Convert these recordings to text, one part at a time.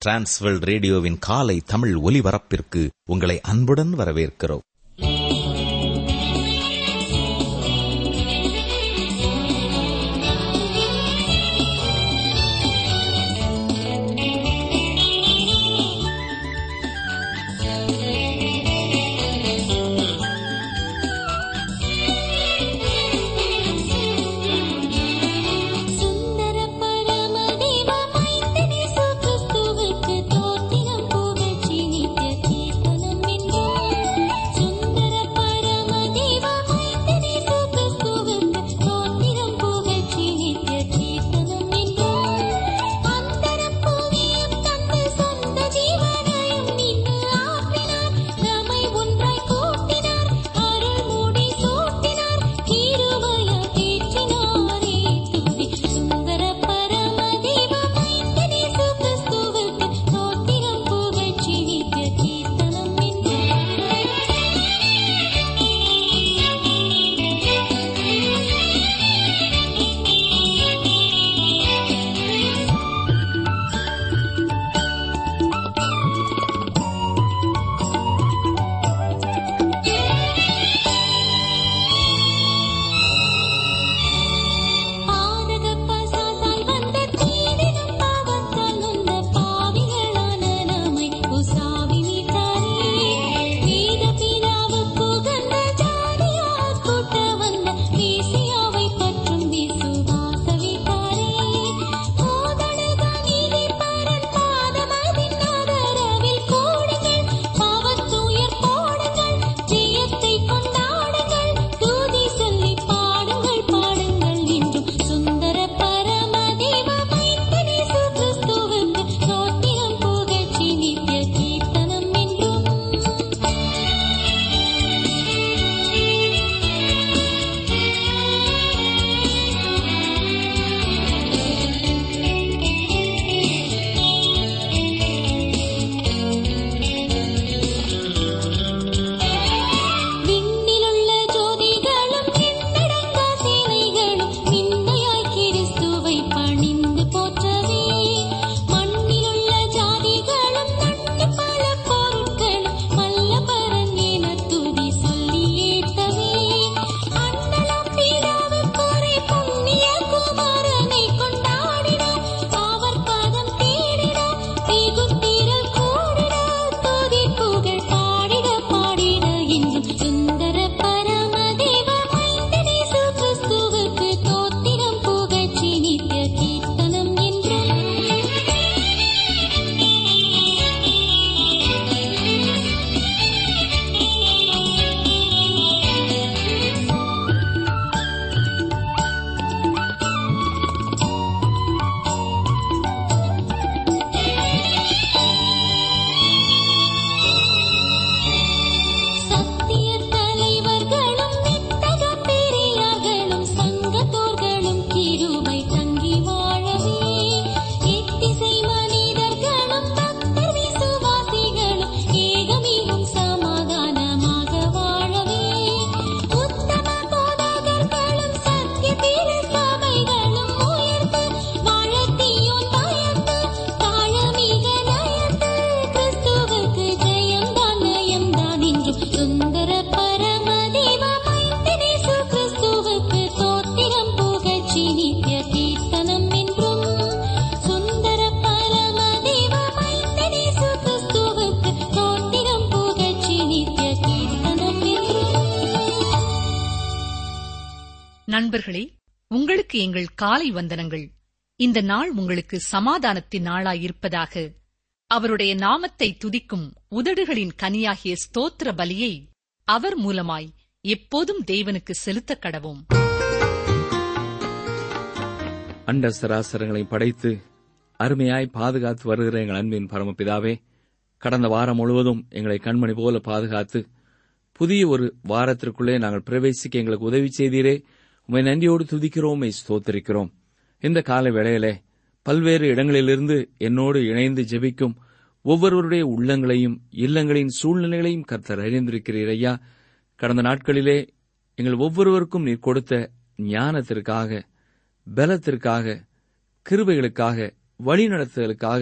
Transworld ரேடியோவின் காலை தமிழ் ஒலிபரப்பிற்கு உங்களை அன்புடன் வரவேற்கிறோம் சுந்தர பரமதேவ மைந்தனே சுகிறிஸ்துவுக்கு தோத்திரம் புகழ்ச்சி நித்திய கீர்த்தனம் என்றும் சுந்தர பரமதேவ மைந்தனே சுகிறிஸ்துவுக்கு தோத்திரம் புகழ்ச்சி நித்திய கீர்த்தனம் என்றும் அந்தரம் புவியும் தந்து சொந்த ஜீவனையும் நின்று ஆற்றினார் நம்மை ஒன்றாய் கூட்டினார் அருள் மூடி சூட்டினார் கிருபையா தேற்றினாரே துதி சுந்தர பரமதேவ மைந்தனே சுகிறிஸ்துவுக்கு தோத்திரம் புகழ்ச்சி நித்திய கீர்த்தனம் பாதக பசாத்தால் வந்த தீதினும் பாவத்தால் நொந்த பாவிகளான நம்மை உசாவி மீட்டாரே வேத பிதாவுக்கு உகந்த ஜாதியார் கூட்ட வந்த மேசியாவை பற்றும் விசுவாச வீட்டாரே போதடுக நீதி பரன் பாதமதின் ஆதரவில் கூடுங்கள் பாவத்துயர் போடுங்கள் ஜெயத்தை கொண்டாடுங்கள் தூதி சொல்லி பாடுங்கள் பாடுங்கள் என்றும் சுந்தர பரமதேவ மைந்தனே சுகிறிஸ்துவுக்கு தோத்திரம் புகழ்ச்சி நித்திய கீர்த்தனம் என்றும் விண்ணிலுள்ள ஜோதிகளும் எண்ணடங்கா சேனைகளும் விந்தையாய் கிறிஸ்துவை பணிந்து போற்றவே மண்ணிலுள்ள ஜாதிகளும் நன்மை பல பொருட்களும் வல்லபரன் என துதி சொல்லி ஏத்தவே அண்ணலாம் பிதாவுக்குரை புண்ணிய குமாரனை கொண்டாடினார் அவர் பாதம் தேடினார் வெகுத்திரள் கூடினார் துதி புகழ் பாடிட பாடிட என்றும் சுந்தர பரமதேவ மைந்தனே சுகிறிஸ்துவுக்கு தோத்திரம் புகழ்ச்சி நித்திய கீர்த்தனம் என்றும் சத்திய தலைவர்களும் வித்தக பெரியார்களும் சங்கத்தோர்களும் கிருபை தங்கி வாழவே எத்திசை மனிதர்களும் பக்தர் விசுவாசிகளும் ஏகமிகும் சமாதானமாக வாழவே உத்தம போதகர்களும் சத்திய திரு சபைகளும் உயர்த்து வாழத்தியோன் பயந்து தாழமிக நயந்து கிறிஸ்துவுக்கு ஜெயம்தான் நயம்தான் என்றும் சுந்தர பரமதேவ மைந்தனே சுகிறிஸ்துவுக்கு தோத்திரம் புகழ்ச்சி நித்திய கீர்த்தனம் என்றும் சுந்தர பரமதேவ மைந்தனே சுகிறிஸ்துவுக்கு தோத்திரம் புகழ்ச்சி நித்திய கீர்த்தனம் என்றும் நண்பர்களே உங்களுக்கு எங்கள் காலை வந்தனங்கள் இந்த நாள் உங்களுக்கு சமாதானத்தின் நாளாயிருப்பதாக அவருடைய நாமத்தை துதிக்கும் உதடுகளின் கனியாகிய ஸ்தோத்திர பலியை அவர் மூலமாய் எப்போதும் தேவனுக்கு செலுத்தக் கடவோம் அண்ட சராசரங்களை படைத்து அருமையாய் பாதுகாத்து வருகிற எங்கள் அன்பின் பரமபிதாவே கடந்த வாரம் முழுவதும் எங்களை கண்மணி போல பாதுகாத்து புதிய ஒரு வாரத்திற்குள்ளே நாங்கள் பிரவேசிக்க எங்களுக்கு உதவி செய்தீரே உமை நன்றியோடு துதிக்கிறோம் உம்மை ஸ்தோத்திரிக்கிறோம் இந்த கால வேளையிலே பல்வேறு இடங்களிலிருந்து என்னோடு இணைந்து ஜெபிக்கும் ஒவ்வொருவருடைய உள்ளங்களையும் இல்லங்களின் சூழ்நிலைகளையும் கர்த்தர் அறிந்திருக்கிறீர் ஐயா கடந்த நாட்களிலே எங்கள் ஒவ்வொருவருக்கும் நீர் கொடுத்த ஞானத்திற்காக பலத்திற்காக கிருபைகளுக்காக வழிநடத்துதலுக்காக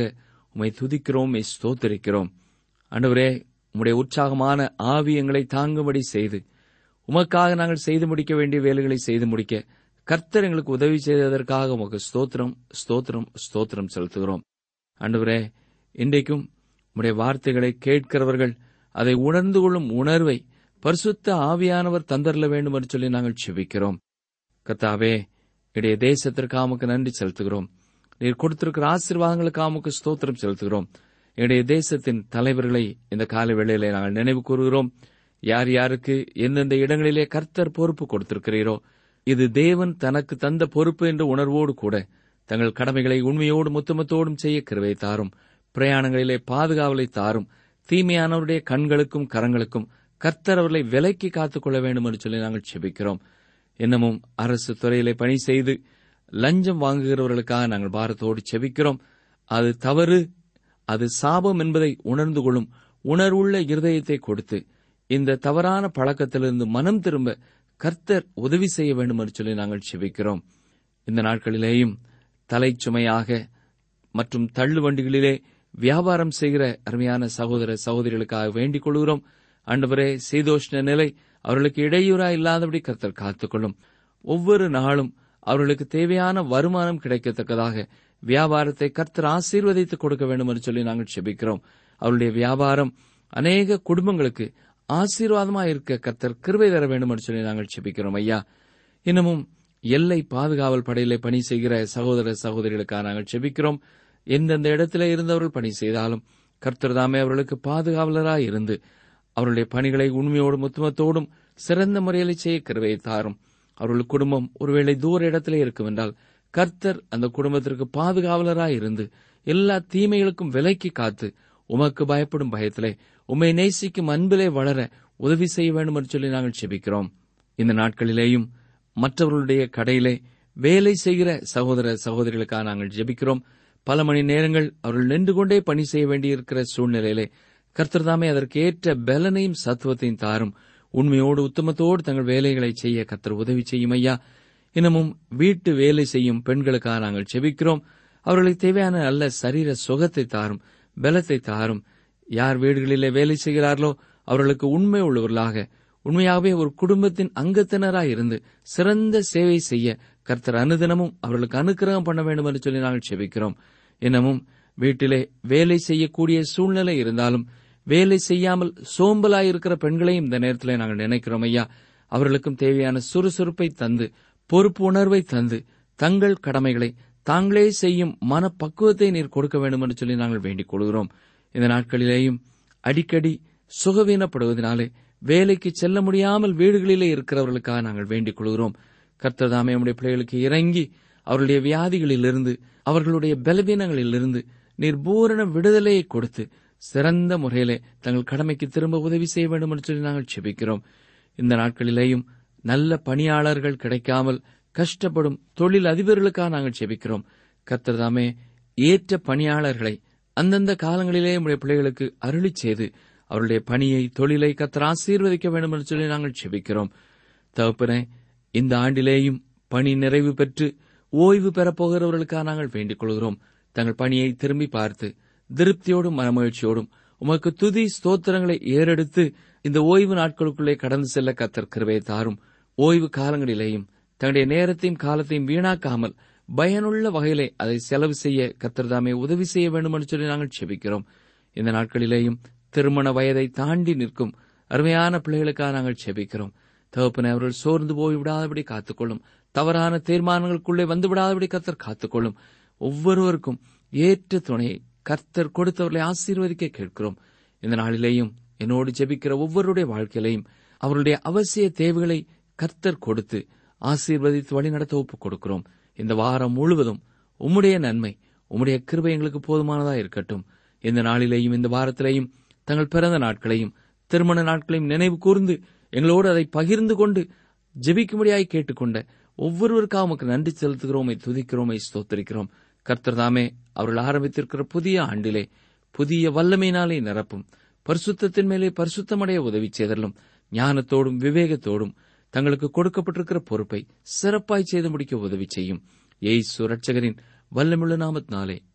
உம்மை துதிக்கிறோம் உம்மை ஸ்தோத்தரிக்கிறோம் ஆண்டவரே உம்முடைய உற்சாகமான ஆவி எங்களை தாங்கும்படி செய்து உமக்காக நாங்கள் செய்து முடிக்க வேண்டிய வேலைகளை செய்து முடிக்க கர்த்தர் எங்களுக்கு உதவி செய்ததற்காக உமக்கு ஸ்தோத்திரம் ஸ்தோத்திரம் ஸ்தோத்திரம் செலுத்துகிறோம் ஆண்டவரே இன்றைக்கும் உம்முடைய வார்த்தைகளை கேட்கிறவர்கள் அதை உணர்ந்து கொள்ளும் உணர்வை பரிசுத்த ஆவியானவர் தந்தரல வேண்டும் என்று சொல்லி நாங்கள் செபிக்கிறோம் கர்த்தாவே இடைய தேசத்திற்கு உமக்கு நன்றி செலுத்துகிறோம் நீர் கொடுத்திருக்கிற ஆசீர்வாதங்களுக்கு உமக்கு ஸ்தோத்திரம் செலுத்துகிறோம் எங்களுடைய தேசத்தின் தலைவர்களை இந்த கால வேளையிலே நாங்கள் நினைவு கூறுகிறோம் யார் யாருக்கு எந்தெந்த இடங்களிலே கர்த்தர் பொறுப்பு கொடுத்திருக்கிறீரோ இது தேவன் தனக்கு தந்த பொறுப்பு என்ற உணர்வோடு கூட தங்கள் கடமைகளை உண்மையோடும் முத்தமத்தோடும் செய்ய கிருவை தாரும் பிரயாணங்களிலே பாதுகாவலை தாரும் தீமையானவருடைய கண்களுக்கும் கரங்களுக்கும் கர்த்தர் அவர்களை விலைக்கு காத்துக் கொள்ள வேண்டும் என்று சொல்லி நாங்கள் செபிக்கிறோம் இன்னமும் அரசு துறையிலே பணி செய்து லஞ்சம் வாங்குகிறவர்களுக்காக நாங்கள் பாரத்தோடு செபிக்கிறோம் அது தவறு அது சாபம் என்பதை உணர்ந்து கொள்ளும் உணர்வுள்ள இருதயத்தை கொடுத்து இந்த தவறான பழக்கத்திலிருந்து மனம் திரும்ப கர்த்தர் உதவி செய்ய வேண்டும் என்று சொல்லி நாங்கள் செபிக்கிறோம் இந்த நாட்களிலேயும் தலைச்சுமையாக மற்றும் தள்ளு வண்டிகளிலே வியாபாரம் செய்கிற அருமையான சகோதர சகோதரிகளுக்காக வேண்டிக் கொள்கிறோம் ஆண்டவரே சீதோஷ்ண நிலை அவர்களுக்கு இடையூறா இல்லாதபடி கர்த்தர் காத்துக்கொள்ளும் ஒவ்வொரு நாளும் அவர்களுக்கு தேவையான வருமானம் கிடைக்கத்தக்கதாக வியாபாரத்தை கர்த்தர் ஆசீர்வதித்து கொடுக்க வேண்டும் என்று சொல்லி நாங்கள் செபிக்கிறோம் அவருடைய வியாபாரம் அநேக குடும்பங்களுக்கு ஆசீர்வாதமா இருக்க கர்த்தர் கிருபை தர வேண்டும் என்று சொல்லி நாங்கள் செபிக்கிறோம் ஐயா இன்னமும் எல்லை பாதுகாவல் படையிலே பணி செய்கிற சகோதர சகோதரிகளுக்காக நாங்கள் செபிக்கிறோம் எந்தெந்த இடத்திலே இருந்தவர்கள் பணி செய்தாலும் கர்த்தர் தாமே அவர்களுக்கு பாதுகாவலராய் இருந்து அவருடைய பணிகளை உண்மையோடும் உத்தமத்தோடும் சிறந்த முறையில் செய்ய கிருவையை தாரும் அவர்கள் குடும்பம் ஒருவேளை தூர இடத்திலே இருக்கும் என்றால் கர்த்தர் அந்த குடும்பத்திற்கு பாதுகாவலராய் இருந்து எல்லா தீமைகளுக்கும் விலைக்கு காத்து உமக்கு பயப்படும் பயத்திலே உம்மை நேசிக்கும் அன்பிலே வளர உதவி செய்ய வேண்டும் என்று சொல்லி நாங்கள் செபிக்கிறோம் இந்த நாட்களிலேயும் மற்றவர்களுடைய கடையிலே வேலை செய்கிற சகோதர சகோதரிகளுக்காக நாங்கள் ஜெபிக்கிறோம் பல மணி நேரங்கள் அவர்கள் நின்று கொண்டே பணி செய்ய வேண்டியிருக்கிற சூழ்நிலையிலே கர்த்தர் தாமே அதற்கு ஏற்ற பலனையும் சத்துவத்தையும் தாரும் உண்மையோடு உத்தமத்தோடு தங்கள் வேலைகளை செய்ய கர்த்தர் உதவி செய்யும் ஐயா இன்னமும் வீட்டு வேலை செய்யும் பெண்களுக்காக நாங்கள் செபிக்கிறோம் அவர்களுக்கு தேவையான நல்ல சரீர சுகத்தை தாரும் பலத்தை தாரும் யார் வீடுகளிலே வேலை செய்கிறார்களோ அவர்களுக்கு உண்மை உள்ளவர்களாக உண்மையாகவே ஒரு குடும்பத்தின் அங்கத்தினராய் இருந்து சிறந்த சேவை செய்ய கர்த்தர் அனுதினமும் அவர்களுக்கு அனுக்கிரகம் பண்ண வேண்டும் என்று சொல்லி நாங்கள் செபிக்கிறோம் இன்னமும் வீட்டிலே வேலை செய்யக்கூடிய சூழ்நிலை இருந்தாலும் வேலை செய்யாமல் சோம்பலாய் இருக்கிற பெண்களையும் இந்த நேரத்தில் நாங்கள் நினைக்கிறோம் ஐயா அவர்களுக்கும் தேவையான சுறுசுறுப்பை தந்து பொறுப்பு உணர்வை தந்து தங்கள் கடமைகளை தாங்களே செய்யும் மனப்பக்குவத்தை நீர் கொடுக்க வேண்டும் என்று சொல்லி நாங்கள் வேண்டிக் கொள்கிறோம் இந்த நாட்களிலேயும் அடிக்கடி சுகவீனப்படுவதனாலே வேலைக்கு செல்ல முடியாமல் வீடுகளிலே இருக்கிறவர்களுக்காக நாங்கள் வேண்டிக் கொள்கிறோம் கர்த்தர் தாமே நம்முடைய பிள்ளைகளுக்கு இறங்கி அவர்களுடைய வியாதிகளிலிருந்து அவர்களுடைய பலவீனங்களிலிருந்து நீர் பூரண விடுதலையை கொடுத்து சிறந்த முறையிலே தங்கள் கடமைக்கு திரும்ப உதவி செய்ய வேண்டும் என்று சொல்லி நாங்கள் செபிக்கிறோம் இந்த நாட்களிலேயும் நல்ல பணியாளர்கள் கிடைக்காமல் கஷ்டப்படும் தொழில் அதிபர்களுக்காக நாங்கள் செபிக்கிறோம் கர்த்தர் தாமே ஏற்ற பணியாளர்களை அந்தந்த காலங்களிலே நம்முடைய பிள்ளைகளுக்கு அருளி செய்து அவருடைய பணியை தொழிலை கத்தர் ஆசீர்வதிக்க வேண்டும் என்று சொல்லி நாங்கள் செபிக்கிறோம் தகப்பனே இந்த ஆண்டிலேயும் பணி நிறைவு பெற்று ஓய்வு பெறப் போகிறவர்களுக்காக நாங்கள் வேண்டிக் கொள்கிறோம் தங்கள் பணியை திரும்பி பார்த்து திருப்தியோடும் மனமகிழ்ச்சியோடும் உமக்கு துதி ஸ்தோத்திரங்களை ஏறெடுத்து இந்த ஓய்வு நாட்களுக்குள்ளே கடந்து செல்ல கத்தர் கிருபையை தாரும் ஓய்வு காலங்களிலேயும் தங்களுடைய நேரத்தையும் காலத்தையும் வீணாக்காமல் பயனுள்ள வகையிலே அதை செலவு செய்ய கத்தர்தாமே உதவி செய்ய வேண்டும் என்று சொல்லி நாங்கள் செபிக்கிறோம் இந்த நாட்களிலேயும் திருமண வயதை தாண்டி நிற்கும் அருமையான பிள்ளைகளுக்காக நாங்கள் செபிக்கிறோம் தகப்பனை அவர்கள் சோர்ந்து போய் விடாதபடி காத்துக்கொள்ளும் தவறான தீர்மானங்களுக்குள்ளே வந்து விடாதபடி கர்த்தர் காத்துக்கொள்ளும் ஒவ்வொருவருக்கும் ஏற்ற துணையை கர்த்தர் கொடுத்தவர்களை ஆசீர்வதிக்க கேட்கிறோம் இந்த நாளிலேயும் என்னோடு ஜெபிக்கிற ஒவ்வொருடைய வாழ்க்கையிலையும் அவருடைய அவசிய தேவைகளை கர்த்தர் கொடுத்து ஆசீர்வதித்து வழிநடத்த ஒப்புக் கொடுக்கிறோம் இந்த வாரம் முழுவதும் உம்முடைய நன்மை உம்முடைய கிருபை எங்களுக்கு போதுமானதா இருக்கட்டும் இந்த நாளிலேயும் இந்த வாரத்திலேயும் தங்கள் பிறந்த நாட்களையும் திருமண நாட்களையும் நினைவு கூர்ந்து எங்களோடு அதை பகிர்ந்து கொண்டு ஜெபிக்கும்படியாய் கேட்டுக்கொண்ட ஒவ்வொருவருக்காக உமக்கு நன்றி செலுத்துகிறோமை துதிக்கிறோமை ஸ்தோத்திரிக்கிறோம் கர்த்தர் தாமே அவர்கள் ஆரம்பித்திருக்கிற புதிய ஆண்டிலே புதிய வல்லமையினாலே நிரப்பும் பரிசுத்தத்தின் மேலே பரிசுத்தமடைய உதவி செய்தலும் ஞானத்தோடும் விவேகத்தோடும் தங்களுக்கு கொடுக்கப்பட்டிருக்கிற பொறுப்பை சிறப்பாய் செய்து முடிக்க உதவி செய்யும் ஏய் சுரட்சகரின் வல்லமுள்ள நாமத்தினாலே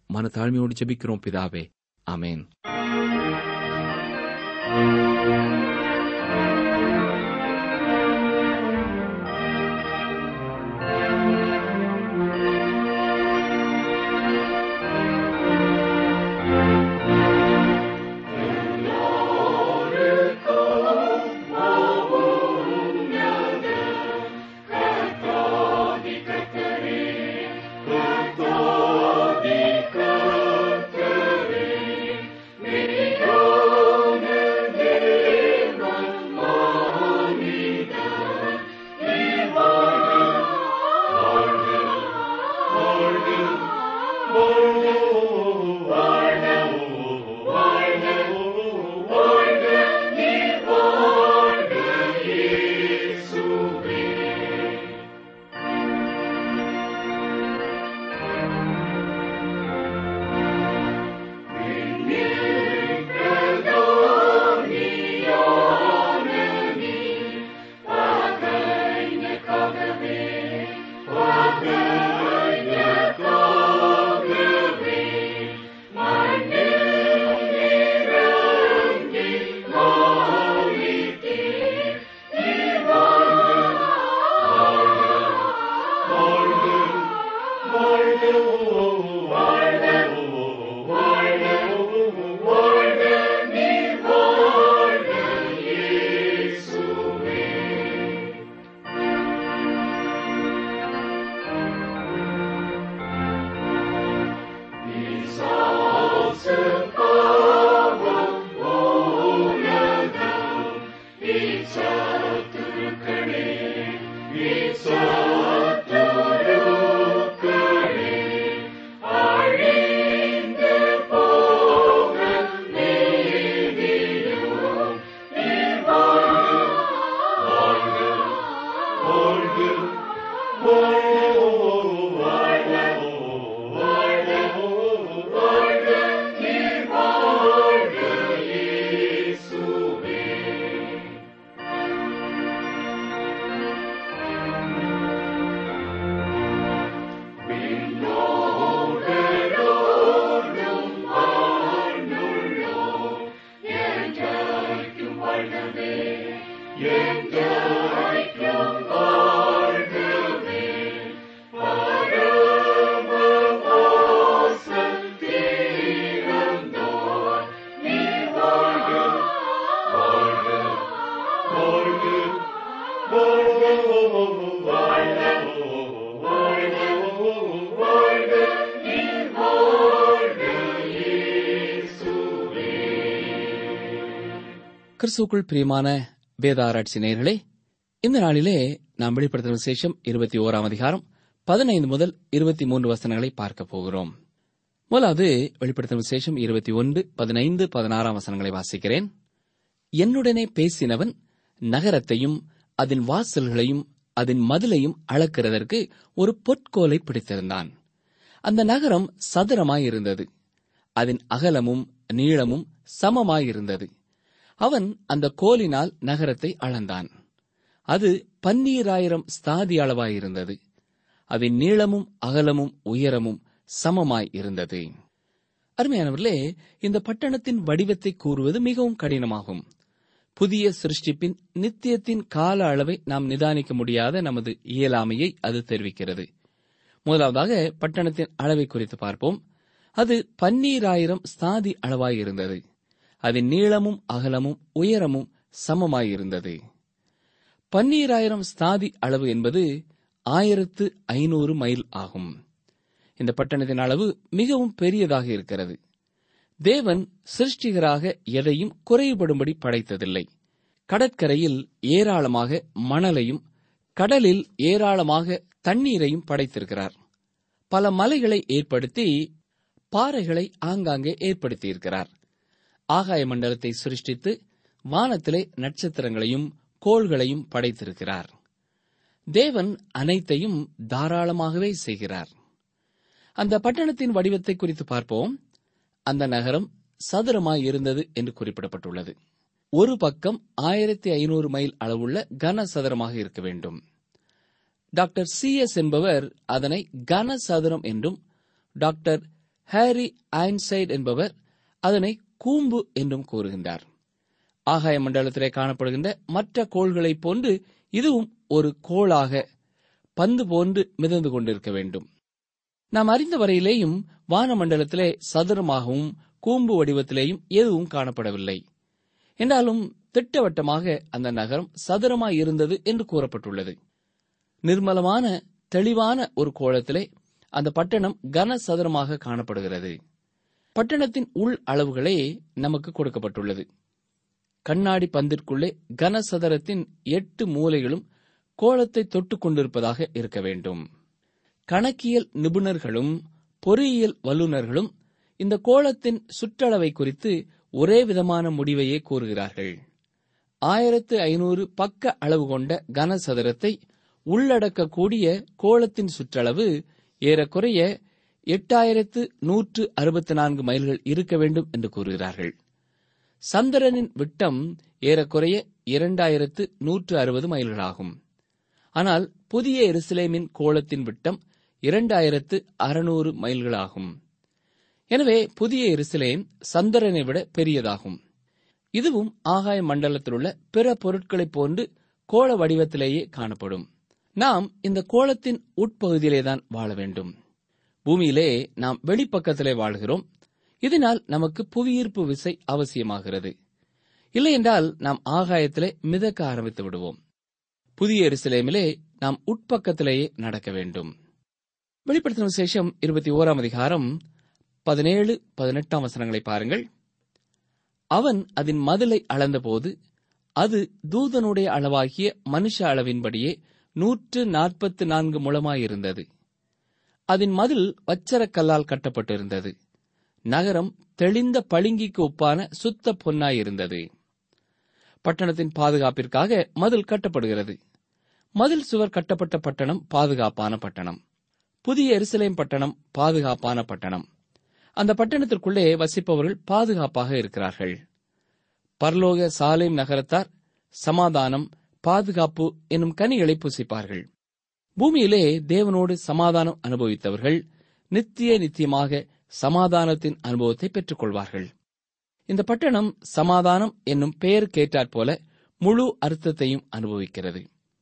மனத்தாழ்மையோடு ஜெபிக்கிறோம் பிதாவே ஆமென் கிறிஸ்துக்குள் பிரியமான வேத ஆராய்ச்சி நேயர்களே இந்த நாளிலே நாம் வெளிப்படுத்தின விசேஷம் இருபத்தி ஓராம் அதிகாரம் பதினைந்து முதல் இருபத்தி மூன்று வசனங்களை பார்க்க போகிறோம் முதலாவது வெளிப்படுத்தின விசேஷம் இருபத்தி ஒன்று பதினைந்து பதினாறாம் வசனங்களை வாசிக்கிறேன் என்னுடனே பேசினவன் நகரத்தையும் அதன் வாசல்களையும் அதன் மதிலையும் அளக்கிறதற்கு ஒரு பொற்கோலை பிடித்திருந்தான் அந்த நகரம் சதுரமாயிருந்தது அதன் அகலமும் நீளமும் சமமாயிருந்தது அவன் அந்த கோலினால் நகரத்தை அளந்தான் அது பன்னீராயிரம் ஸ்தாதி அளவாயிருந்தது அதன் நீளமும் அகலமும் உயரமும் சமமாய் இருந்தது அருமையானவர்களே இந்த பட்டணத்தின் வடிவத்தை கூறுவது மிகவும் கடினமாகும் புதிய சிருஷ்டிப்பின் நித்தியத்தின் கால அளவை நாம் நிதானிக்க முடியாத நமது இயலாமையை அது தெரிவிக்கிறது முதலாவதாக பட்டணத்தின் அளவை குறித்து பார்ப்போம் அது பன்னீராயிரம் ஸ்தாதி அளவாயிருந்தது அதன் நீளமும் அகலமும் உயரமும் சமமாயிருந்தது பன்னீராயிரம் ஸ்தாதி அளவு என்பது ஆயிரத்து ஐநூறு மைல் ஆகும் இந்த பட்டணத்தின் அளவு மிகவும் பெரியதாக இருக்கிறது தேவன் சிருஷ்டிகராக எதையும் குறைபடும்படி படைத்ததில்லை கடற்கரையில் ஏராளமாக மணலையும் கடலில் ஏராளமாக தண்ணீரையும் படைத்திருக்கிறார் பல மலைகளை ஏற்படுத்தி பாறைகளை ஆங்காங்கே ஏற்படுத்தியிருக்கிறார் ஆகாய மண்டலத்தை சிருஷ்டித்து வானத்திலே நட்சத்திரங்களையும் கோள்களையும் படைத்திருக்கிறார் தேவன் அனைத்தையும் தாராளமாகவே செய்கிறார் அந்த பட்டணத்தின் வடிவத்தை குறித்து பார்ப்போம் அந்த நகரம் சதுரமாய் இருந்தது என்று குறிப்பிடப்பட்டுள்ளது ஒரு பக்கம் ஆயிரத்தி ஐநூறு மைல் அளவுள்ள கனசதுரமாக இருக்க வேண்டும் டாக்டர் சி எஸ் என்பவர் அதனை கனசதுரம் என்றும் டாக்டர் ஹாரி ஐன்சைட் என்பவர் அதனை கூம்பு என்றும் கூறுகின்றார் ஆகாய மண்டலத்திலே காணப்படுகின்ற மற்ற கோள்களைப் போன்று இதுவும் ஒரு கோளாக பந்து போன்று மிதந்து கொண்டிருக்க வேண்டும் நாம் அறிந்த வரையிலேயும் வானமண்டலத்திலே சதுரமாகவும் கூம்பு வடிவத்திலேயும் எதுவும் காணப்படவில்லை என்றாலும் திட்டவட்டமாக அந்த நகரம் சதுரமாய் இருந்தது என்று கூறப்பட்டுள்ளது நிர்மலமான தெளிவான ஒரு கோலத்திலே அந்த பட்டணம் கனசதுரமாக காணப்படுகிறது பட்டணத்தின் உள் அளவுகளே நமக்கு கொடுக்கப்பட்டுள்ளது கண்ணாடி பந்திற்குள்ளே கனசதுரத்தின் எட்டு மூலைகளும் கோலத்தை தொட்டுக் கொண்டிருப்பதாக இருக்க வேண்டும் கணக்கியல் நிபுணர்களும் பொறியியல் வல்லுநர்களும் இந்த கோலத்தின் சுற்றளவை குறித்து ஒரே விதமான முடிவையே கூறுகிறார்கள் ஆயிரத்து ஐநூறு பக்க அளவு கொண்ட கனசதுரத்தை உள்ளடக்கக்கூடிய கோலத்தின் சுற்றளவு ஏறக்குறைய எட்டாயிரத்து நூற்று அறுபத்தி நான்கு மைல்கள் இருக்க வேண்டும் என்று கூறுகிறார்கள் சந்திரனின் விட்டம் ஏறக்குறைய இரண்டாயிரத்து நூற்று அறுபது மைல்களாகும் ஆனால் புதிய எருசலேமின் கோலத்தின் விட்டம் இரண்டாயிரத்து அறுநூறு மைல்களாகும் எனவே புதிய எருசலேம் சந்திரனை விட பெரியதாகும் இதுவும் ஆகாய மண்டலத்திலுள்ள பிற பொருட்களைப் போன்று கோள வடிவத்திலேயே காணப்படும் நாம் இந்த கோலத்தின் உட்பகுதியிலேதான் வாழ வேண்டும் பூமியிலே நாம் வெளிப்பக்கத்திலே வாழ்கிறோம் இதனால் நமக்கு புவியீர்ப்பு விசை அவசியமாகிறது இல்லையென்றால் நாம் ஆகாயத்திலே மிதக்க ஆரம்பித்து விடுவோம் புதிய எருசலேமிலே நாம் உட்பக்கத்திலேயே நடக்க வேண்டும் வெளிப்படுத்தின விசேஷம் இருபத்தி ஓராம் அதிகாரம் பதினேழு பதினெட்டாம் வசனங்களை பாருங்கள் அவன் அதன் மதிலை அளந்தபோது அது தூதனுடைய அளவாகிய மனுஷ அளவின்படியே நூற்று நாற்பத்து நான்கு முழமாயிருந்தது அதன் மதில் வச்சரக் கல்லால் கட்டப்பட்டிருந்தது நகரம் தெளிந்த பளிங்கிக்கு ஒப்பான சுத்த பொன்னாயிருந்தது பட்டணத்தின் பாதுகாப்பிற்காக மதில் கட்டப்படுகிறது மதில் சுவர் கட்டப்பட்ட பட்டணம் பாதுகாப்பான பட்டணம் புதிய எருசலேம் பட்டணம் பாதுகாப்பான பட்டணம் அந்த பட்டணத்திற்குள்ளே வசிப்பவர்கள் பாதுகாப்பாக இருக்கிறார்கள் பரலோக சாலேம் நகரத்தார் சமாதானம் பாதுகாப்பு என்னும் கனிகளை புசிப்பார்கள் பூமியிலே தேவனோடு சமாதானம் அனுபவித்தவர்கள் நித்திய நித்தியமாக சமாதானத்தின் அனுபவத்தை பெற்றுக் கொள்வார்கள் இந்த பட்டணம் சமாதானம் என்னும் பெயர் கேட்டாற்போல முழு அர்த்தத்தையும் அனுபவிக்கிறது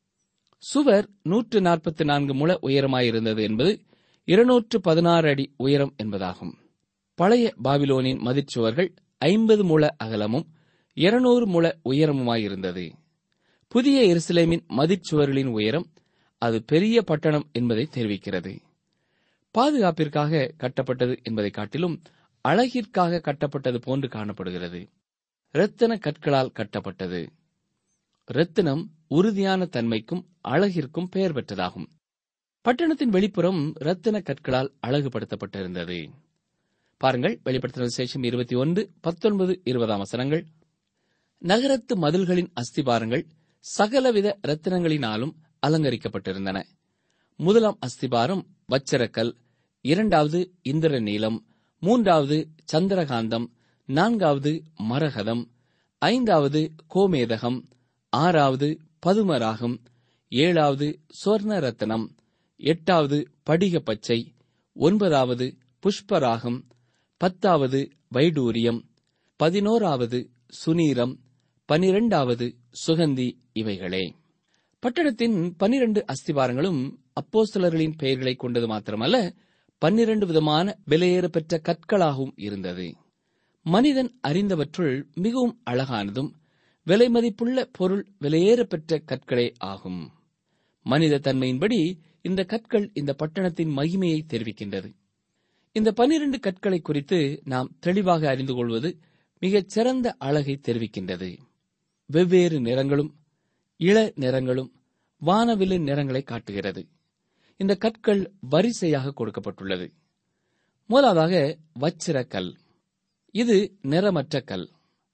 சுவர் நூற்று நாற்பத்தி நான்கு முழ உயரமாயிருந்தது என்பது இருநூற்று பதினாறு அடி உயரம் என்பதாகும் பழைய பாபிலோனின் மதிச்சுவர்கள் ஐம்பது முழ அகலமும் இருநூறு முழ உயரமுமாயிருந்தது புதிய எருசலேமின் மதிச்சுவர்களின் உயரம் அது பெரிய பட்டணம் என்பதை தெரிவிக்கிறது பாதுகாப்பிற்காக கட்டப்பட்டது என்பதை காட்டிலும் அழகிற்காக கட்டப்பட்டது போன்று காணப்படுகிறது இரத்தின கற்களால் கட்டப்பட்டது இரத்தினம் உறுதியான தன்மைக்கும் அழகிற்கும் பெயர் பெற்றதாகும் பட்டணத்தின் வெளிப்புறம் இரத்தின கற்களால் அழகுபடுத்தப்பட்டிருந்தது பாருங்கள் வெளிப்படுத்தின விசேஷம் இருபத்தி ஒன்று பத்தொன்பது இருபதாம் வசனங்கள் நகரத்து மதில்களின் அஸ்திபாரங்கள் சகலவித ரத்தினங்களினாலும் அலங்கரிக்கப்பட்டிருந்தன முதலாம் அஸ்திபாரம் வச்சரக்கல் இரண்டாவது இந்திர நீலம் மூன்றாவது சந்திரகாந்தம் நான்காவது மரகதம் ஐந்தாவது கோமேதகம் ஆறாவது பதுமராகம் ஏழாவது சுவர்ண ரத்தனம் எட்டாவது படிக பச்சை ஒன்பதாவது புஷ்பராகம் பத்தாவது வைடூரியம் பதினோராவது சுனீரம் பனிரெண்டாவது சுகந்தி இவைகளே பட்டணத்தின் பனிரண்டு அஸ்திவாரங்களும் அப்போஸ்தலர்களின் பெயர்களை கொண்டது மாத்திரமல்ல பன்னிரண்டு விதமான விலையேற பெற்ற கற்களாகவும் இருந்தது மனிதன் அறிந்தவற்றுள் மிகவும் அழகானதும் விலை மதிப்புள்ள பொருள் விலையேற பெற்ற கற்களே ஆகும் மனித தன்மையின்படி இந்த கற்கள் இந்த பட்டணத்தின் மகிமையை தெரிவிக்கின்றது இந்த பனிரண்டு கற்களை குறித்து நாம் தெளிவாக அறிந்து கொள்வது மிகச் சிறந்த அழகை தெரிவிக்கின்றது வெவ்வேறு நிறங்களும் இள நிறங்களும் வானவில்லு நிறங்களை காட்டுகிறது இந்த கற்கள் வரிசையாக கொடுக்கப்பட்டுள்ளது முதலாவதாக வச்சிர கல் இது நிறமற்ற கல்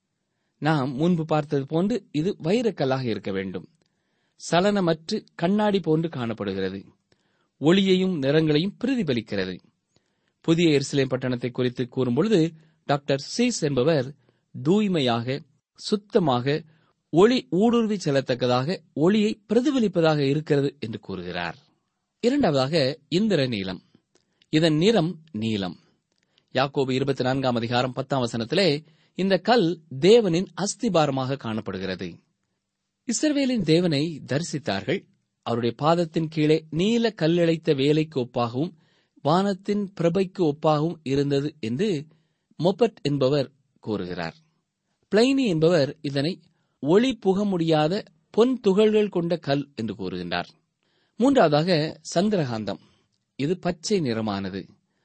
நாம் முன்பு பார்த்தது போன்று இது வைரக்கல்லாக இருக்க வேண்டும் சலனமற்று கண்ணாடி போன்று காணப்படுகிறது ஒளியையும் நிறங்களையும் பிரதிபலிக்கிறது புதிய எருசலேம் பட்டணத்தை குறித்து கூறும்பொழுது டாக்டர் சீஸ் என்பவர் தூய்மையாக சுத்தமாக ஒளி ஊடுருவி செல்லத்தக்கதாக ஒளியை பிரதிபலிப்பதாக இருக்கிறது என்று கூறுகிறார் இரண்டாவதாக இந்திர நீலம் இதன் நிறம் நீலம் யாக்கோபு இருபத்தி நான்காம் அதிகாரம் பத்தாம் வசனத்திலே இந்த கல் தேவனின் அஸ்திபாரமாக காணப்படுகிறது இஸ்ரவேலின் தேவனை தரிசித்தார்கள் அவருடைய பாதத்தின் கீழே நீல கல்லிழைத்த வேலைக்கு ஒப்பாகவும் வானத்தின் பிரபைக்கு ஒப்பாகவும் இருந்தது என்று மொபட் என்பவர் கூறுகிறார் பிளைனி என்பவர் இதனை ஒளி புக முடியாத பொன் துகள்கள் கொண்ட கல் என்று கூறுகின்றார் மூன்றாவதாக சந்திரகாந்தம் இது பச்சை நிறமானது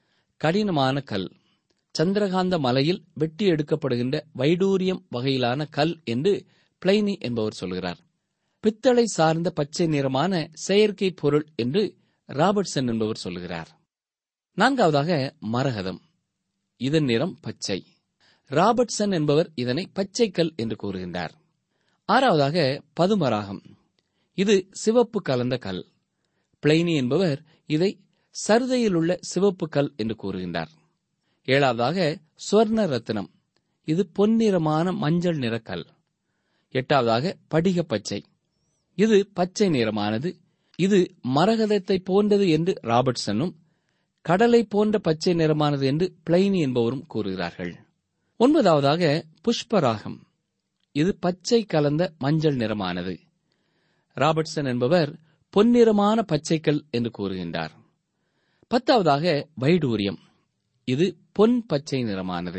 கடினமான கல் சந்திரகாந்த மலையில் வெட்டி எடுக்கப்படுகின்ற வைடூரியம் வகையிலான கல் என்று பிளைனி என்பவர் சொல்கிறார் பித்தளை சார்ந்த பச்சை நிறமான செயற்கை பொருள் என்று ராபர்ட்சன் என்பவர் சொல்கிறார் நான்காவதாக மரகதம் இதன் நிறம் பச்சை ராபர்ட்சன் என்பவர் இதனை பச்சை கல் என்று கூறுகின்றார் ஆறாவதாக பதுமராகம் இது சிவப்பு கலந்த கல் பிளைனி என்பவர் இதை சருதையில் உள்ள சிவப்பு கல் என்று கூறுகின்றார் ஏழாவதாக சுவர்ண ரத்தினம் இது பொன்னிறமான மஞ்சள் நிற கல் எட்டாவதாக படிக பச்சை இது பச்சை நிறமானது இது மரகதத்தை போன்றது என்று ராபர்ட்சனும் கடலை போன்ற பச்சை நிறமானது என்று பிளைனி என்பவரும் கூறுகிறார்கள் ஒன்பதாவதாக புஷ்பராகம் இது பச்சை கலந்த மஞ்சள் நிறமானது ராபர்ட்சன் என்பவர் பொன்னிறமான பச்சைக்கல் என்று கூறுகின்றார் பத்தாவதாக வைடூரியம் இது பொன் பச்சை நிறமானது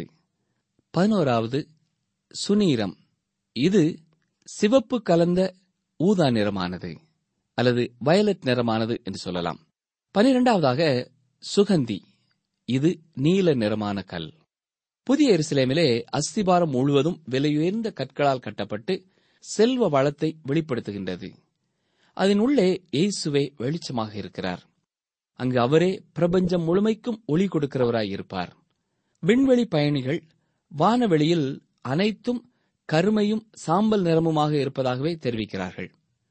பதினோராவது சுனீரம் இது சிவப்பு கலந்த ஊதா நிறமானது அல்லது வயலட் நிறமானது என்று சொல்லலாம் பனிரெண்டாவதாக சுகந்தி இது நீல நிறமான கல் புதிய எருசலேமிலே அஸ்திபாரம் முழுவதும் விலையுயர்ந்த கற்களால் கட்டப்பட்டு செல்வ வளத்தை வெளிப்படுத்துகின்றது அதன் உள்ளே இயேசுவே வெளிச்சமாக இருக்கிறார் அங்கு அவரே பிரபஞ்சம் முழுமைக்கும் ஒளி கொடுக்கிறவராய் இருப்பார் விண்வெளி பயணிகள் வானவெளியில் அனைத்தும் கருமையும் சாம்பல் நிறமுமாக இருப்பதாகவே தெரிவிக்கிறார்கள்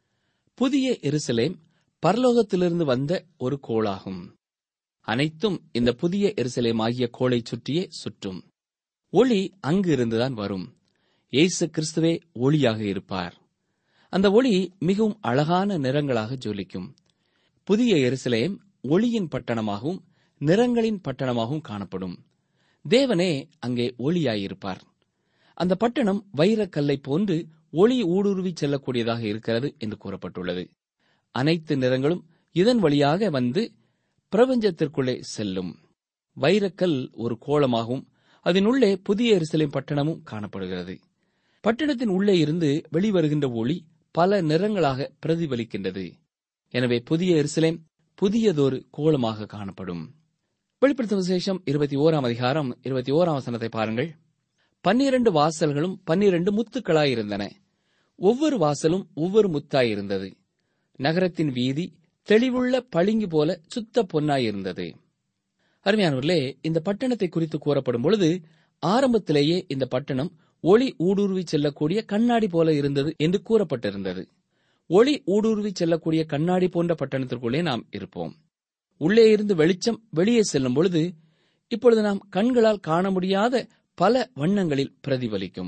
புதிய எருசலேம் பரலோகத்திலிருந்து வந்த ஒரு கோளாகும் அனைத்தும் இந்த புதிய எருசலேம் ஆகிய கோளை சுற்றியே சுற்றும் ஒளி அங்கு இருந்துதான் வரும் இயேசு கிறிஸ்துவே ஒளியாக இருப்பார் அந்த ஒளி மிகவும் அழகான நிறங்களாக ஜொலிக்கும் புதிய எருசலேம் ஒளியின் பட்டணமாகவும் நிறங்களின் பட்டணமாகவும் காணப்படும் தேவனே அங்கே ஒளியாயிருப்பார் அந்த பட்டணம் வைரக்கல்லை போன்று ஒளி ஊடுருவி செல்லக்கூடியதாக இருக்கிறது என்று கூறப்பட்டுள்ளது அனைத்து நிறங்களும் இதன் வழியாக வந்து பிரபஞ்சத்திற்குள்ளே செல்லும் வைரக்கல் ஒரு கோலமாகவும் அதனுள்ளே புதிய எருசலேம் பட்டணமும் காணப்படுகிறது பட்டணத்தின் உள்ளே இருந்து வெளிவருகின்ற ஒளி பல நிறங்களாக பிரதிபலிக்கின்றது எனவே புதிய எருசலேம் புதியதொரு கோலமாக காணப்படும் வெளிப்படுத்தும் விசேஷம் இருபத்தி ஓராம் அதிகாரம் இருபத்தி ஓராம் வசனத்தை பாருங்கள் பன்னிரண்டு வாசல்களும் பன்னிரண்டு முத்துக்களாயிருந்தன ஒவ்வொரு வாசலும் ஒவ்வொரு முத்தாயிருந்தது நகரத்தின் வீதி தெளிவுள்ள பளிங்கு போல சுத்த பொன்னாயிருந்தது அருமையானவர்களே இந்த பட்டணத்தை குறித்து கூறப்படும் பொழுது ஆரம்பத்திலேயே இந்த பட்டணம் ஒளி ஊடுருவி செல்லக்கூடிய கண்ணாடி போல இருந்தது என்று கூறப்பட்டிருந்தது ஒளி ஊடுருவி செல்லக்கூடிய கண்ணாடி போன்ற பட்டணத்திற்குள்ளே நாம் இருப்போம் உள்ளே இருந்து வெளிச்சம் வெளியே செல்லும் பொழுது இப்பொழுது நாம் கண்களால் காண முடியாத பல வண்ணங்களில் பிரதிபலிக்கும்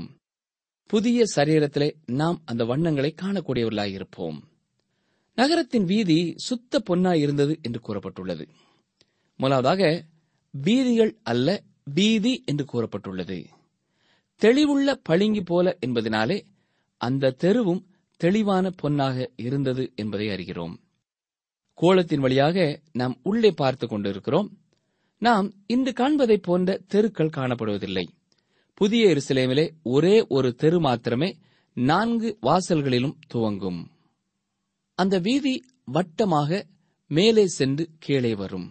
புதிய சரீரத்திலே நாம் அந்த வண்ணங்களை காணக்கூடியவர்களாய் இருப்போம் நகரத்தின் வீதி சுத்த பொன்னாய் இருந்தது என்று கூறப்பட்டுள்ளது முதலாவதாக வீதிகள் அல்ல வீதி என்று கூறப்பட்டுள்ளது தெளிவுள்ள பளிங்கு போல என்பதனாலே அந்த தெருவும் தெளிவான பொன்னாக இருந்தது என்பதை அறிகிறோம் கோலத்தின் வழியாக நாம் உள்ளே பார்த்து கொண்டிருக்கிறோம் நாம் இன்று காண்பதைப் போன்ற தெருக்கள் காணப்படுவதில்லை புதிய எருசலேமிலே ஒரே ஒரு தெரு மாத்திரமே நான்கு வாசல்களிலும் துவங்கும் அந்த வீதி வட்டமாக மேலே சென்று கீழே வரும்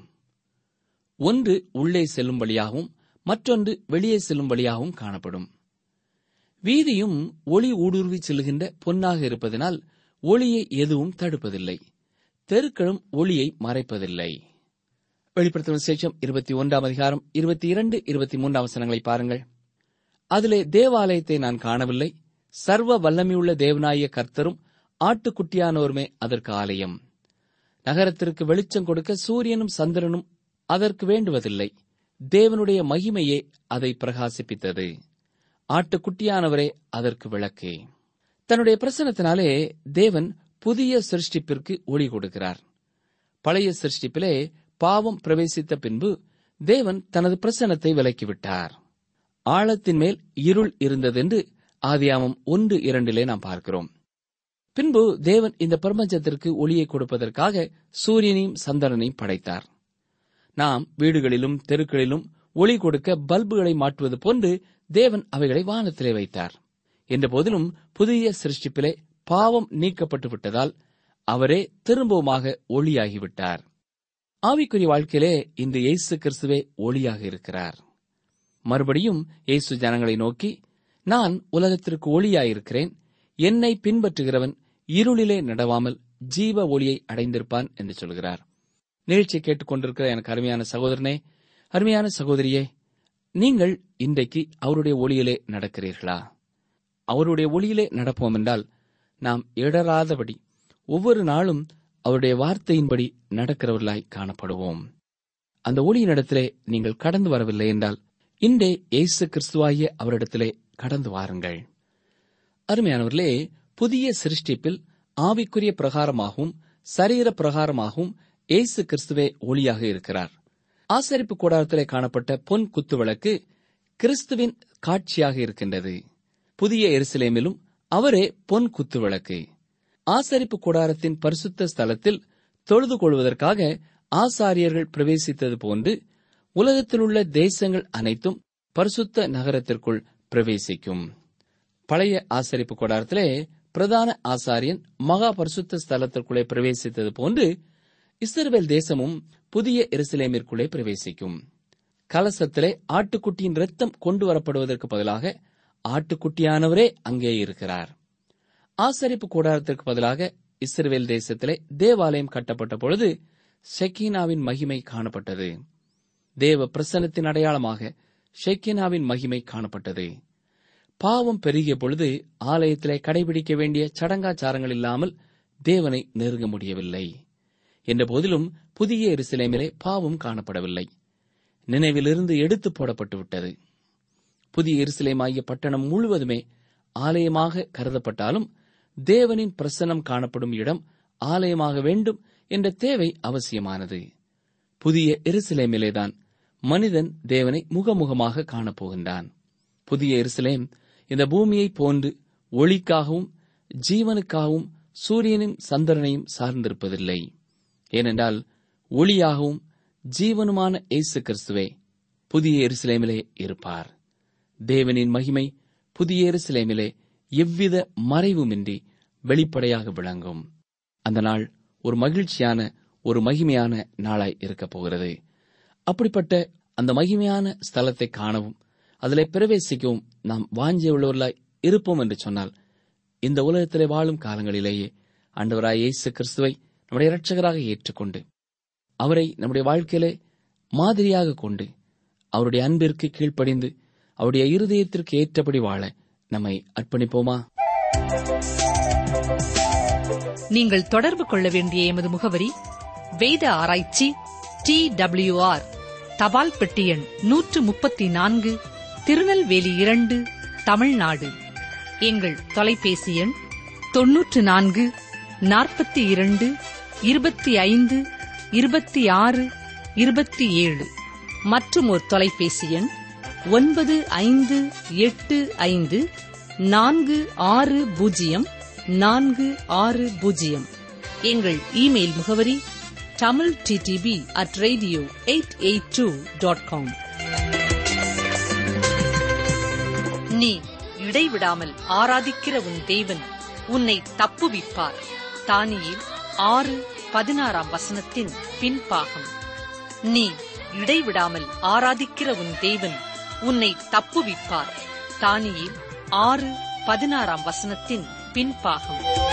ஒன்று உள்ளே செல்லும் வழியாகவும் மற்றொன்று வெளியே செல்லும் வழியாகவும் காணப்படும் வீதியும் ஒளி ஊடுருவி செல்கின்ற பொன்னாக இருப்பதனால் ஒளியை எதுவும் தடுப்பதில்லை தெருக்களும் ஒளியை மறைப்பதில்லை வெளிப்படுத்தும் விசேஷம் இருபத்தி ஒன்றாம் அதிகாரம் இருபத்தி இரண்டு இருபத்தி மூன்றாம் வசனங்களை பாருங்கள் அதிலே தேவாலயத்தை நான் காணவில்லை சர்வ வல்லமையுள்ள தேவனாய கர்த்தரும் ஆட்டுக்குட்டியானோருமே அதற்கு ஆலயம் நகரத்திற்கு வெளிச்சம் கொடுக்க சூரியனும் சந்திரனும் அதற்கு வேண்டுவதில்லை தேவனுடைய மகிமையே அதை பிரகாசிப்பித்தது ஆட்டுக்குட்டியானவரே அதற்கு விளக்கே தன்னுடைய பிரசனத்தினாலே தேவன் புதிய சிருஷ்டிப்பிற்கு ஒளி கொடுக்கிறார் பழைய சிருஷ்டிப்பிலே பாவம் பிரவேசித்த பின்பு தேவன் தனது பிரசனத்தை விலக்கிவிட்டார் ஆழத்தின் மேல் இருள் இருந்ததென்று ஆதியாமம் ஒன்று இரண்டிலே நாம் பார்க்கிறோம் பின்பு தேவன் இந்த பிரபஞ்சத்திற்கு ஒளியை கொடுப்பதற்காக சூரியனையும் சந்திரனையும் படைத்தார் நாம் வீடுகளிலும் தெருக்களிலும் ஒளி கொடுக்க பல்புகளை மாற்றுவது போன்று தேவன் அவைகளை வானத்திலே வைத்தார் என்ற போதிலும் புதிய சிருஷ்டிப்பிலே பாவம் நீக்கப்பட்டு விட்டதால் அவரே திரும்பவுமாக ஒளியாகிவிட்டார் ஆவிக்குரிய வாழ்க்கையிலே இந்த இயேசு கிறிஸ்துவே ஒளியாக இருக்கிறார் மறுபடியும் இயேசு ஜனங்களை நோக்கி நான் உலகத்திற்கு ஒளியாயிருக்கிறேன் என்னை பின்பற்றுகிறவன் இருளிலே நடவாமல் ஜீவ ஒளியை அடைந்திருப்பான் என்று சொல்கிறார் நிகழ்ச்சியை கேட்டுக்கொண்டிருக்கிற எனக்கு அருமையான சகோதரனே அருமையான சகோதரியே நீங்கள் இன்றைக்கு அவருடைய ஒளியிலே நடக்கிறீர்களா அவருடைய ஒளியிலே நடப்போம் என்றால் நாம் இடராதபடி ஒவ்வொரு நாளும் அவருடைய வார்த்தையின்படி நடக்கிறவர்களாய் காணப்படுவோம் அந்த ஒளியினிடத்திலே நீங்கள் கடந்து வரவில்லை என்றால் இன்றே இயேசு கிறிஸ்துவாகிய அவரிடத்திலே கடந்து வாருங்கள் அருமையானவர்களே புதிய சிருஷ்டிப்பில் ஆவிக்குரிய பிரகாரமாகவும் சரீர பிரகாரமாகவும் இயேசு கிறிஸ்துவே ஒளியாக இருக்கிறார் ஆசரிப்பு கூடாரத்திலே காணப்பட்ட பொன் குத்துவிளக்கு கிறிஸ்துவின் காட்சியாக இருக்கின்றது புதிய எருசலேமிலும் அவரே பொன் குத்துவிளக்கு ஆசரிப்பு கூடாரத்தின் பரிசுத்த ஸ்தலத்தில் தொழுது கொள்வதற்காக ஆசாரியர்கள் பிரவேசித்தது போன்று உலகத்திலுள்ள தேசங்கள் அனைத்தும் பரிசுத்த நகரத்திற்குள் பிரவேசிக்கும் பழைய ஆசரிப்பு கூடாரத்திலே பிரதான ஆசாரியன் மகா பரிசுத்த ஸ்தலத்திற்குள்ளே பிரவேசித்தது போன்று இஸ்ரவேல் தேசமும் புதிய எருசலேமிற்குள்ளே பிரவேசிக்கும் கலசத்திலே ஆட்டுக்குட்டியின் ரத்தம் கொண்டு வரப்படுவதற்கு பதிலாக ஆட்டுக்குட்டியானவரே அங்கே இருக்கிறார் ஆசரிப்பு கூடாரத்திற்கு பதிலாக இஸ்ரவேல் தேசத்திலே தேவாலயம் கட்டப்பட்ட பொழுது ஷெக்கீனாவின் மகிமை காணப்பட்டது தேவ பிரசன்னத்தின் அடையாளமாக ஷெக்கினாவின் மகிமை காணப்பட்டது பாவம் பெருகிய பொழுது ஆலயத்திலே கடைபிடிக்க வேண்டிய சடங்காச்சாரங்கள் இல்லாமல் தேவனை நெருங்க முடியவில்லை என்ற போதிலும் புதிய எருசலேமிலே பாவம் காணப்படவில்லை நினைவிலிருந்து எடுத்து போடப்பட்டு விட்டது புதிய எருசலேமாகிய பட்டணம் முழுவதுமே ஆலயமாக கருதப்பட்டாலும் தேவனின் பிரசன்னம் காணப்படும் இடம் ஆலயமாக வேண்டும் என்ற தேவை அவசியமானது புதிய எருசலேமிலேதான் மனிதன் தேவனை முகமுகமாக காணப்போகின்றான் புதிய எருசலேம் இந்த பூமியை போன்று ஒளிக்காகவும் ஜீவனுக்காகவும் சூரியனையும் சந்திரனையும் சார்ந்திருப்பதில்லை ஏனென்றால் ஒளியாகவும் ஜீவனுமான இயேசு கிறிஸ்துவே புதிய எருசலேமிலே இருப்பார் தேவனின் மகிமை புதிய எருசலேமிலே எவ்வித மறைவுமின்றி வெளிப்படையாக விளங்கும் அந்த நாள் ஒரு மகிழ்ச்சியான ஒரு மகிமையான நாளாய் இருக்கப் போகிறது அப்படிப்பட்ட அந்த மகிமையான ஸ்தலத்தை காணவும் அதிலே பிரவேசிக்கவும் நாம் வாஞ்சியுள்ளவர்களாய் இருப்போம் என்று சொன்னால் இந்த உலகத்திலே வாழும் காலங்களிலேயே ஆண்டவராய் இயேசு கிறிஸ்துவை நம்முடைய இரட்சகராக ஏற்றுக்கொண்டு அவரை நம்முடைய வாழ்க்கையிலே மாதிரியாக கொண்டு அவருடைய அன்பிற்கு கீழ்ப்படிந்து அவருடைய இருதயத்திற்கு ஏற்றபடி வாழ நம்மை அர்ப்பணிப்போமா நீங்கள் தொடர்பு கொள்ள வேண்டிய எமது முகவரி வேத ஆராய்ச்சி டி ஆர் தபால் பெட்டி எண் நூற்று முப்பத்தி நான்கு திருநெல்வேலி இரண்டு தமிழ்நாடு எங்கள் தொலைபேசி எண் தொன்னூற்று நான்கு நாற்பத்தி இரண்டு இருபத்தி ஐந்து இருபத்தி ஆறு இருபத்தி ஏழு மற்றும் ஒரு தொலைபேசி எண் ஒன்பது ஐந்து எட்டு ஐந்து நான்கு ஆறு பூஜ்ஜியம் நான்கு ஆறு பூஜ்ஜியம் எங்கள் இமெயில் முகவரி Tamil TDP at radio eight eight two dot com நீ இடைவிடாமல் ஆராதிக்கிற உன் தேவன் உன்னை தப்புவிப்பார் தானியில் ஆறு பதினாறாம் வசனத்தின் பின்பாகம் நீ இடைவிடாமல் ஆராதிக்கிற உன் தேவன் உன்னை தப்புவிப்பார் தானியில் ஆறு பதினாறாம் வசனத்தின் பின்பாகம்